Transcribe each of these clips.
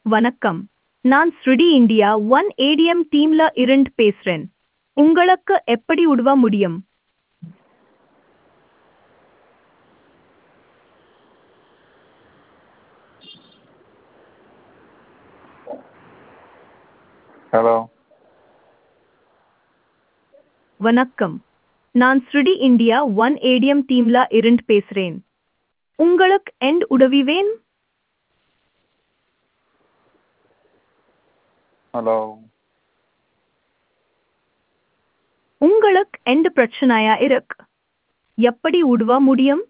வணக்கம் நான் ஸ்ருடி இந்தியா ஒன் ஏடிஎம் டீம்ல இருந்து பேசுறேன் உங்களுக்கு எப்படி உதவ முடியும் ஹலோ வணக்கம் நான் ஸ்ருடி இந்தியா ஒன் ஏடிஎம் டீம்ல இருந்து பேசுறேன் உங்களுக்கு எண்ட் உதவி வேணும் ஹலோ உங்களுக்கு எந்த பிரச்சனையா இருக்கு எப்படி உதவ முடியும்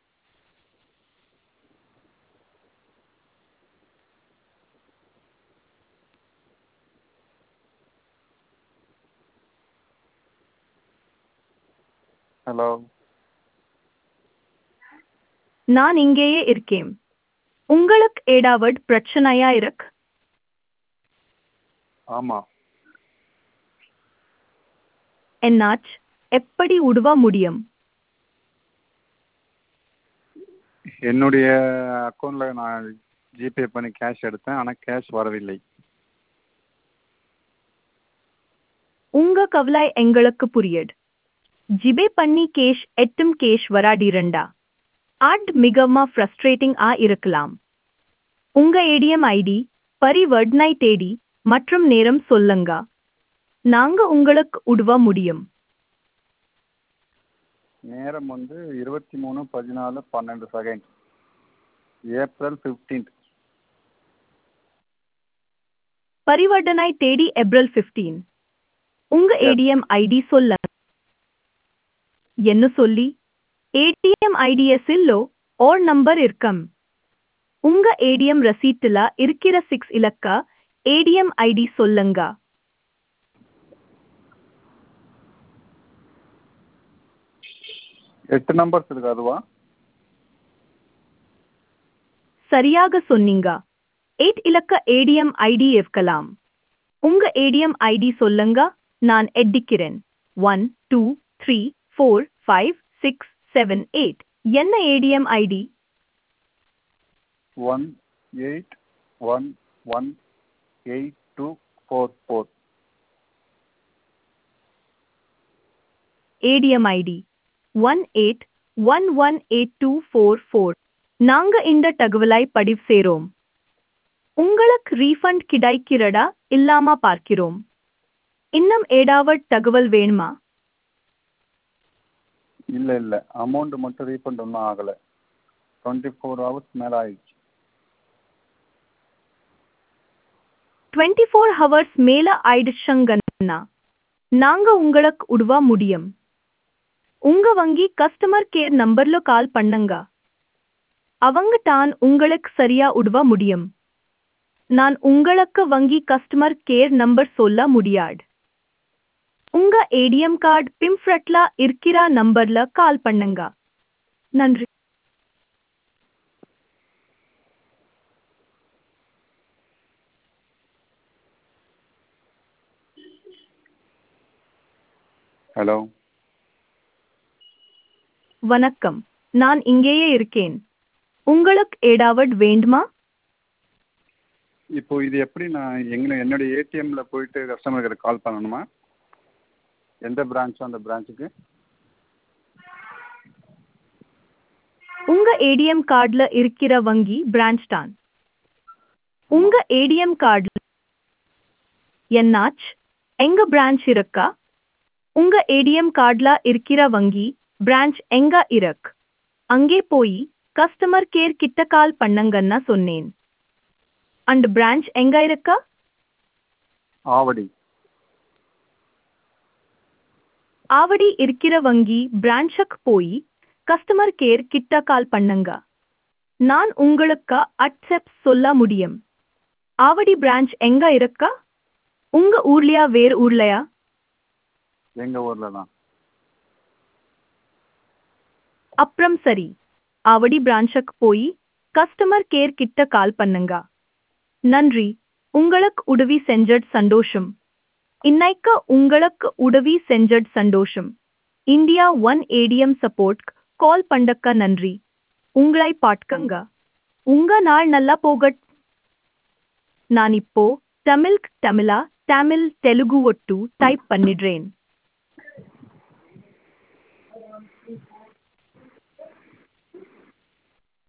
ஹலோ நான் இங்கேயே இருக்கேன் உங்களுக்கு ஏதாவது பிரச்சனையா இருக்கு ஆமாம் என்னாச்சு எப்படி உதவ முடியும் என்னுடைய அக்கௌண்ட்டில் நான் ஜிபே பண்ணி கேஷ் எடுத்தேன் ஆனால் கேஷ் வரவில்லை உங்க கவலை எங்களுக்கு புரியுது ஜிபே பண்ணி கேஷ் எட்டும் கேஷ் வராடிரண்டா அட் மிகமா ஃப்ரஸ்ட்ரேட்டிங் ஆ இருக்கலாம் உங்க ஏடிஎம் ஐடி பரிவர்த்தனை தேதி மற்றும் நேரம் சொல்லுங்க நாங்க உங்களுக்கு உதவ முடியும் நேரம் வந்து இருபத்தி மூணு பதினாலு பன்னெண்டு செகண்ட் ஏப்ரல் ஃபிஃப்டீன்த் பரிவர்த்தனை தேதி ஏப்ரல் 15 உங்க Yes. ஏடிஎம் ஐடி சொல்ல என்ன சொல்லி ஏடிஎம் ஐடிஎஸ் இல்லோ ஓர் நம்பர் இருக்கும் உங்க ஏடிஎம் ரசீட்டுல இருக்கிற சிக்ஸ் இலக்க ஏடிஎம் ஐடி சொல்லுங்க எட்டு நம்பர்ஸ் இருக்கு அதுவா சரியாக சொன்னீங்க எயிட் இலக்க ஏடிஎம் ஐடி இருக்கலாம் உங்க ஏடிஎம் ஐடி சொல்லுங்க நான் எட்டிக்கிறேன் one two three four five six seven eight என்ன ATM ID one eight one one eight two four four ATM ID one eight one one eight two four four நாங்க இந்த தகவலை பதிவு செய்றோம் உங்களுக்கு ரீஃபண்ட் கிடைக்கிறதா இல்லாம பார்க்கிறோம் இன்னும் ஏதாவது தகவல் வேணுமா இல்லை இல்லை அமௌண்ட் மட்டும் ரீஃபண்ட் ஒன்றும் ஆகலை டுவெண்ட்டி ஃபோர் ஹவர்ஸ் மேலே ஆயிடுச்சு டுவெண்ட்டி ஃபோர் ஹவர்ஸ் மேல ஆயிடுச்சுங்கன்னா நாங்க உங்களுக்கு உதவ முடியும் உங்க வங்கி கஸ்டமர் கேர் நம்பர்ல கால் பண்ணுங்க அவங்க தான் உங்களுக்கு சரியா உதவ முடியும் நான் உங்களுக்கு வங்கி கஸ்டமர் கேர் நம்பர் சொல்ல முடியாது உங்க ஏடிஎம் கார்டு பிம்ஃப்ரட்ல இருக்கிற நம்பர்ல கால் பண்ணுங்க நன்றி ஹலோ வணக்கம் நான் இங்கேயே இருக்கேன் உங்களுக்கு ஏதாவது வேண்டுமா இப்போ இது எப்படி நான் எங்களை என்னுடைய ஏடிஎம்மில் போயிட்டு கஸ்டமர் கேர் கால் பண்ணணுமா எந்த பிரான்ச்சோ அந்த பிரான்ச்சுக்கு உங்க ஏடிஎம் கார்டுல இருக்கிற வங்கி பிரான்ச் தான் உங்க ஏடிஎம் கார்டுல என்னாச்சு எங்க பிரான்ச் இருக்கா உங்க ஏடிஎம் கார்டுல இருக்கிற வங்கி பிரான்ச் எங்க இருக்கு அங்கே போய் கஸ்டமர் கேர் கிட்ட கால் பண்ணுங்கன்னா சொன்னேன் அந்த பிரான்ச் எங்க இருக்கா ஆவடி ஆவடி இருக்கிற வங்கி பிரான்ச்சுக்கு போய் கஸ்டமர் கேர் கிட்ட கால் பண்ணுங்க நான் உங்களுக்கு அட்செப்ட் சொல்ல முடியும் ஆவடி பிரான்ச் எங்க இருக்கா உங்க ஊர்லயா வேறு ஊர்லயா எங்கள் ஊரில் தான் அப்புறம் சரி ஆவடி பிரான்ச்சுக்கு போய் கஸ்டமர் கேர் கிட்ட கால் பண்ணுங்க நன்றி உங்களுக்கு உதவி செஞ்சது சந்தோஷம் இன்னைக்கு உங்களுக்கு உதவி செஞ்சது சந்தோஷம் India one ATM support call பண்ணக்க நன்றி உங்களை பாட்கங்க உங்க நாள் நல்லா போகட் நான் இப்போ தமிழ்க் தமிழா தமிழ் தெலுங்கு ஒட்டு டைப் பண்ணிடுறேன்